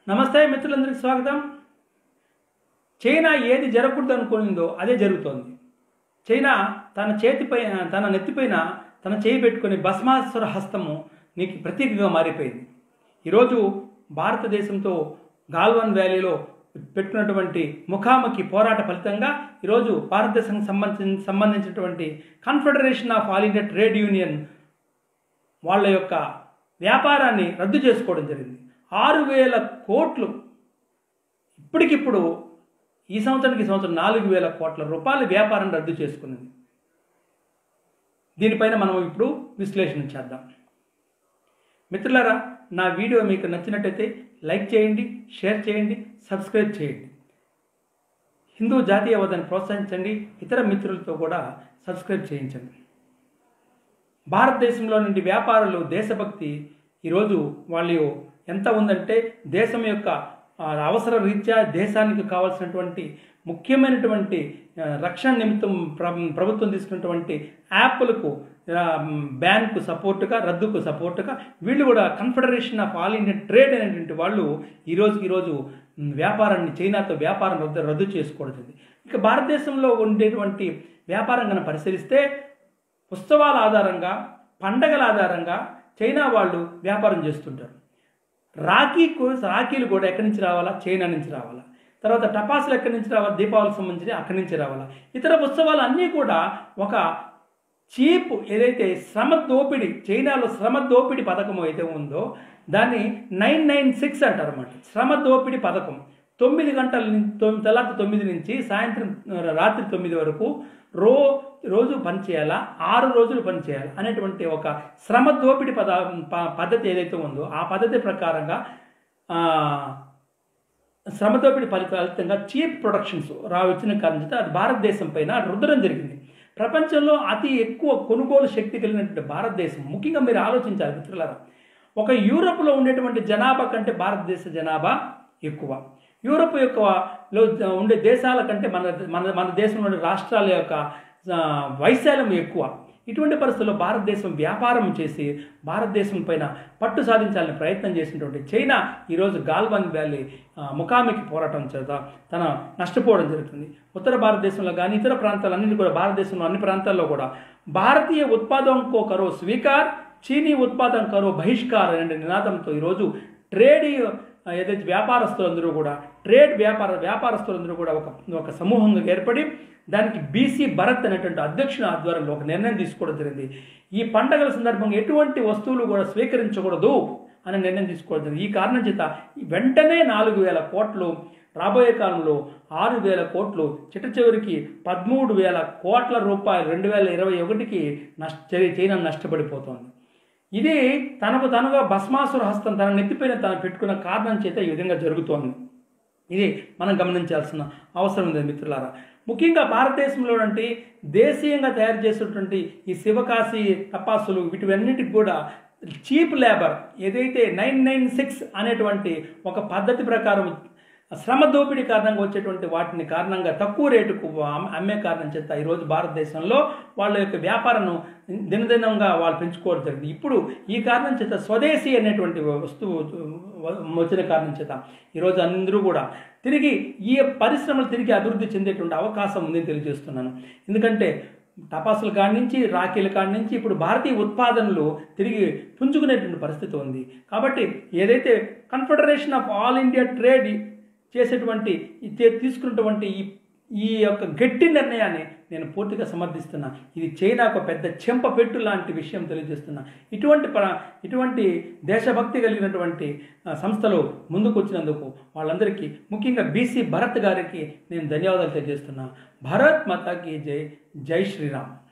నమస్తే మిత్రులందరికీ స్వాగతం చైనా ఏది జరగకూడదు అనుకునిందో అదే జరుగుతోంది చైనా తన చేతిపై తన నెత్తిపైన తన చేయి పెట్టుకుని భస్మాసుర హస్తము నీకు ప్రతీకగా మారిపోయింది ఈరోజు భారతదేశంతో గాల్వన్ వ్యాలీలో పెట్టుకున్నటువంటి ముఖాముఖి పోరాట ఫలితంగా ఈరోజు భారతదేశానికి సంబంధించి సంబంధించినటువంటి confederation of all India trade union వాళ్ళ యొక్క వ్యాపారాన్ని రద్దు చేసుకోవడం జరిగింది ఆరు వేల కోట్లు ఇప్పటికిప్పుడు ఈ సంవత్సరానికి ఈ సంవత్సరం నాలుగు వేల కోట్ల రూపాయల వ్యాపారం రద్దు చేసుకున్నది దీనిపైన మనం ఇప్పుడు విశ్లేషణ చేద్దాం మిత్రులారా నా వీడియో మీకు నచ్చినట్టయితే లైక్ చేయండి షేర్ చేయండి సబ్స్క్రైబ్ చేయండి హిందూ జాతీయవాదాన్ని ప్రోత్సహించండి ఇతర మిత్రులతో కూడా సబ్స్క్రైబ్ చేయించండి భారతదేశంలో నుండి వ్యాపారులు దేశభక్తి ఈరోజు వాళ్ళు ఎంత ఉందంటే దేశం యొక్క ఆ, అవసర రీత్యా దేశానికి కావాల్సినటువంటి ముఖ్యమైనటువంటి ఆ, రక్షణ నిమిత్తం ప్ర ప్రభుత్వం తీసుకున్నటువంటి యాప్లకు ఆ, బ్యాన్కు సపోర్టుగా రద్దుకు సపోర్టుగా వీళ్ళు కూడా confederation of all Indian trade అనేటువంటి వాళ్ళు ఈరోజు ఈరోజు మ్, వ్యాపారాన్ని చైనాతో వ్యాపారం రద్దు రద్దు చేసుకోవడం జరిగింది ఇక భారతదేశంలో ఉండేటువంటి వ్యాపారం కనుక పరిశీలిస్తే ఉత్సవాల ఆధారంగా పండగల ఆధారంగా చైనా వాళ్ళు వ్యాపారం చేస్తుంటారు రాఖీకు రాఖీలు కూడా ఎక్కడి నుంచి రావాలా చైనా నుంచి రావాలా తర్వాత టపాసులు ఎక్కడి నుంచి రావాలి దీపావళికి సంబంధించి అక్కడి నుంచి రావాలా ఇతర ఉత్సవాలు అన్నీ కూడా ఒక చీప్ ఏదైతే శ్రమ దోపిడి చైనాలో శ్రమ దోపిడి పథకం అయితే ఉందో దాన్ని నైన్ నైన్ సిక్స్ అంటారు అన్నమాట శ్రమ దోపిడి పథకం తొమ్మిది గంటల నుంచి తొమ్మిది తెల్లారి తొమ్మిది నుంచి సాయంత్రం రాత్రి తొమ్మిది వరకు రో రోజు పని చేయాలా ఆరు రోజులు పని చేయాలి అనేటువంటి ఒక శ్రమ దోపిడి పద ప- పద్ధతి ఏదైతే ఉందో ఆ పద్ధతి ప్రకారంగా ఆ, శ్రమ దోపిడి ఫలి- ఫలితంగా చీప్ ప్రొడక్షన్స్ రా వచ్చిన కారణం చేత అది భారతదేశం పైన రుద్దడం జరిగింది ప్రపంచంలో అతి ఎక్కువ కొనుగోలు శక్తి కలిగినటువంటి భారతదేశం ముఖ్యంగా మీరు ఆలోచించాలి మిత్రులారా ఒక యూరోప్లో ఉండేటువంటి జనాభా కంటే భారతదేశ జనాభా ఎక్కువ యూరోప్ యొక్క లో ఉండే దేశాల కంటే మన మన మన దేశంలో ఉండే రాష్ట్రాల యొక్క ఆ, వైశాల్యం ఎక్కువ ఇటువంటి పరిస్థితుల్లో భారతదేశం వ్యాపారం చేసి భారతదేశం పైన పట్టు సాధించాలని ప్రయత్నం చేసినటువంటి చైనా ఈరోజు గాల్వన్ వ్యాలీ ఆ, ముఖాముఖి పోరాటం చేత తన నష్టపోవడం జరుగుతుంది ఉత్తర భారతదేశంలో కానీ ఇతర ప్రాంతాలన్నింటి కూడా భారతదేశంలో అన్ని ప్రాంతాల్లో కూడా భారతీయ ఉత్పాదం కో కరో స్వీకార్ చీనీ ఉత్పాదం కరో బహిష్కార్ అనే నినాదంతో ఈరోజు ట్రేడ్ ఏదైతే వ్యాపారస్తులందరూ కూడా ట్రేడ్ వ్యాపార వ్యాపారస్తులందరూ కూడా ఒక ఒక సమూహంగా ఏర్పడి దానికి బీసీ భరత్ అనేటువంటి అధ్యక్షుని ఆధ్వర్యంలో ఒక నిర్ణయం తీసుకోవడం జరిగింది ఈ పండగల సందర్భంగా ఎటువంటి వస్తువులు కూడా స్వీకరించకూడదు అనే నిర్ణయం తీసుకోవడం జరిగింది ఈ కారణం చేత వెంటనే నాలుగు వేల కోట్లు రాబోయే కాలంలో ఆరు వేల కోట్లు చిట్ట చివరికి పదమూడు వేల కోట్ల రూపాయలు రెండు వేల ఇరవై ఒకటికి నష్ట చైనా నష్టపడిపోతోంది ఇది తనకు తనుగా భస్మాసుర హస్తం తన నెత్తిపైన తను పెట్టుకున్న కారణం చేత ఈ విధంగా జరుగుతోంది ఇది మనం గమనించాల్సిన అవసరం ఉంది మిత్రులారా ముఖ్యంగా భారతదేశంలో అంటే దేశీయంగా తయారు చేసినటువంటి ఈ శివకాశి తపాసులు వీటివన్నిటికి కూడా చీప్ లేబర్ ఏదైతే నైన్ నైన్ సిక్స్ అనేటువంటి ఒక పద్ధతి ప్రకారం శ్రమ దోపిడీ కారణంగా వచ్చేటువంటి వాటిని కారణంగా తక్కువ రేటుకు అమ్- అమ్మే కారణం చేత ఈరోజు భారతదేశంలో వాళ్ళ యొక్క వ్యాపారం దినదినంగా వాళ్ళు పెంచుకోవడం జరిగింది ఇప్పుడు ఈ కారణం చేత స్వదేశీ అనేటువంటి వస్తువు వచ్చిన కారణం చేత ఈరోజు అందరూ కూడా తిరిగి ఈ పరిశ్రమలు తిరిగి అభివృద్ధి చెందేటువంటి అవకాశం ఉందని తెలియజేస్తున్నాను ఎందుకంటే టపాసుల కాడి నుంచి రాఖీల కాడి నుంచి ఇప్పుడు భారతీయ ఉత్పాదనలు తిరిగి పుంజుకునేటువంటి పరిస్థితి ఉంది కాబట్టి ఏదైతే confederation of all India trade చేసేటువంటి ఈ తే- తీసుకున్నటువంటి ఈ ఈ యొక్క గట్టి నిర్ణయాన్ని నేను పూర్తిగా సమర్థిస్తున్నా ఇది చైనాకు పెద్ద చెంపపెట్టు లాంటి విషయం తెలియజేస్తున్నా ఇటువంటి ప ఇటువంటి దేశభక్తి కలిగినటువంటి ఆ, సంస్థలు ముందుకు వచ్చినందుకు వాళ్ళందరికీ ముఖ్యంగా బీసీ భరత్ గారికి నేను ధన్యవాదాలు తెలియజేస్తున్నా భరత్ మాతాకి జై జై శ్రీరామ్